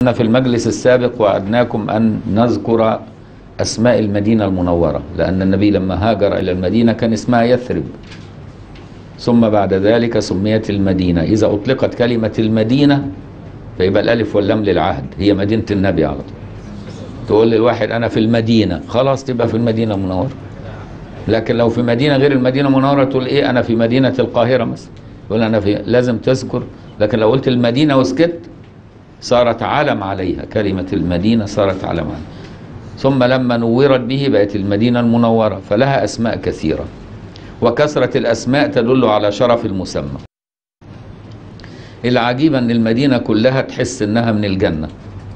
احنا في المجلس السابق وعدناكم أن نذكر أسماء المدينة المنورة لأن النبي لما هاجر إلى المدينة كان اسمها يثرب ثم بعد ذلك سميت المدينة إذا أطلقت كلمة المدينة فيبقى الألف واللام للعهد هي مدينة النبي على طول تقول للواحد أنا في المدينة خلاص تبقى في المدينة المنورة لكن لو في مدينة غير المدينة المنورة تقول إيه أنا في مدينة القاهرة مثلا يقول أنا في لازم تذكر لكن لو قلت المدينة وسكت صارت علم عليها كلمة المدينة صارت علم عليها ثم لما نورت به بقت المدينة المنورة فلها أسماء كثيرة وكثرة الأسماء تدل على شرف المسمى العجيب أن المدينة كلها تحس أنها من الجنة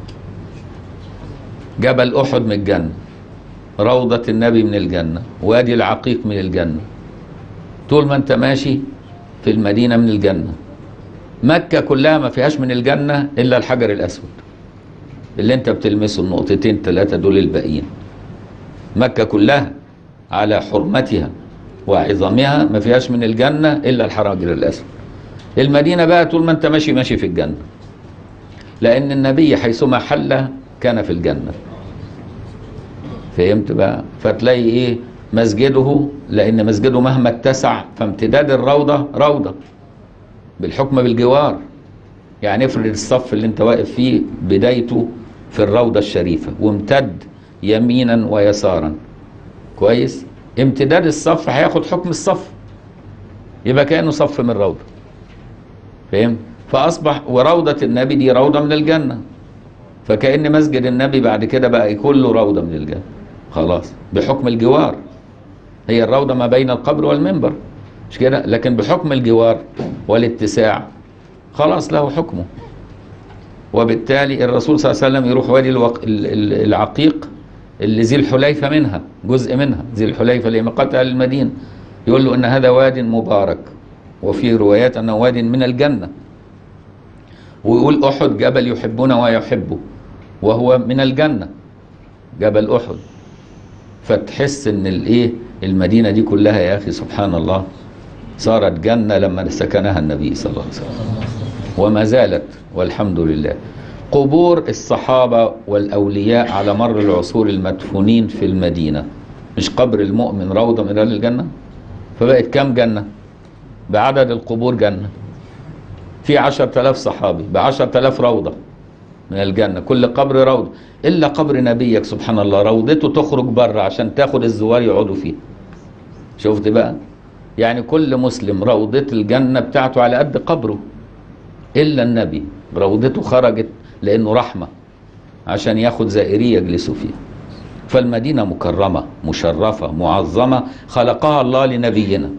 جبل أحد من الجنة روضة النبي من الجنة وادي العقيق من الجنة طول ما أنت ماشي في المدينة من الجنة مكة كلها ما فيهاش من الجنة إلا الحجر الأسود اللي أنت بتلمسه النقطتين ثلاثة دول الباقيين مكة كلها على حرمتها وعظمها ما فيهاش من الجنة إلا الحجر الأسود المدينة بقى طول ما أنت ماشي ماشي في الجنة لأن النبي حيثما حل كان في الجنة فهمت بقى فتلاقي إيه مسجده لأن مسجده مهما اتسع فامتداد الروضة روضة بالحكم بالجوار يعني افرض الصف اللي انت واقف فيه بدايته في الروضة الشريفة وامتد يمينا ويسارا كويس امتداد الصف هياخد حكم الصف يبقى كأنه صف من روضة فهم فأصبح وروضة النبي دي روضة من الجنة فكأن مسجد النبي بعد كده بقى كله روضة من الجنة خلاص بحكم الجوار هي الروضة ما بين القبر والمنبر مش كده لكن بحكم الجوار والاتساع خلاص له حكمه وبالتالي الرسول صلى الله عليه وسلم يروح وادي الوق... العقيق اللي ذي الحليفة منها جزء منها ذي الحليفة اللي مقاطع أهل المدينة يقول له إن هذا واد مبارك وفي روايات أنه واد من الجنة ويقول أحد جبل يحبنا ويحبه وهو من الجنة جبل أحد فتحس إن الإيه المدينة دي كلها يا أخي سبحان الله صارت جنة لما سكنها النبي صلى الله عليه وسلم وما زالت والحمد لله قبور الصحابة والأولياء على مر العصور المدفونين في المدينة مش قبر المؤمن روضة من رياض الجنة فبقت كم جنة بعدد القبور جنة في عشر تلاف صحابي بعشر تلاف روضة من الجنة كل قبر روضة إلا قبر نبيك سبحان الله روضته تخرج بره عشان تاخد الزوار يقعدوا فيه شفت بقى يعني كل مسلم روضة الجنة بتاعته على قد قبره إلا النبي روضته خرجت لأنه رحمة عشان ياخد زائرية يجلسوا فيها فالمدينة مكرمة مشرفة معظمة خلقها الله لنبينا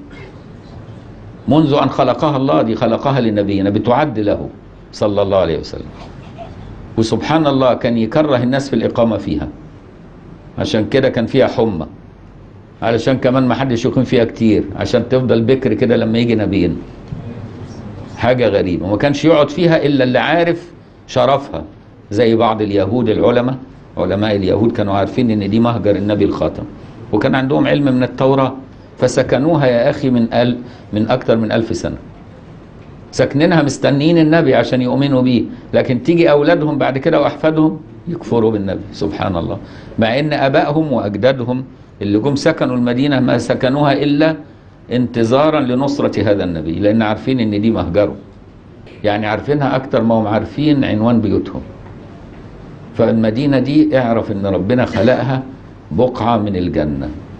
منذ أن خلقها الله دي خلقها لنبينا بتعد له صلى الله عليه وسلم وسبحان الله كان يكره الناس في الإقامة فيها عشان كده كان فيها حمى علشان كمان ما حدش يقيم فيها كتير عشان تفضل بكر كده لما يجي نبينا حاجة غريبة وما كانش يقعد فيها إلا اللي عارف شرفها زي بعض اليهود العلماء علماء اليهود كانوا عارفين ان دي مهجر النبي الخاتم وكان عندهم علم من التوراة فسكنوها يا أخي من أل من أكثر من ألف سنة ساكنينها مستنيين النبي عشان يؤمنوا بيه لكن تيجي أولادهم بعد كده وأحفادهم يكفروا بالنبي سبحان الله مع ان ابائهم واجدادهم اللي جم سكنوا المدينه ما سكنوها الا انتظارا لنصره هذا النبي لان عارفين ان دي مهجره يعني عارفينها اكتر ما هم عارفين عنوان بيوتهم فالمدينه دي اعرف ان ربنا خلقها بقعه من الجنه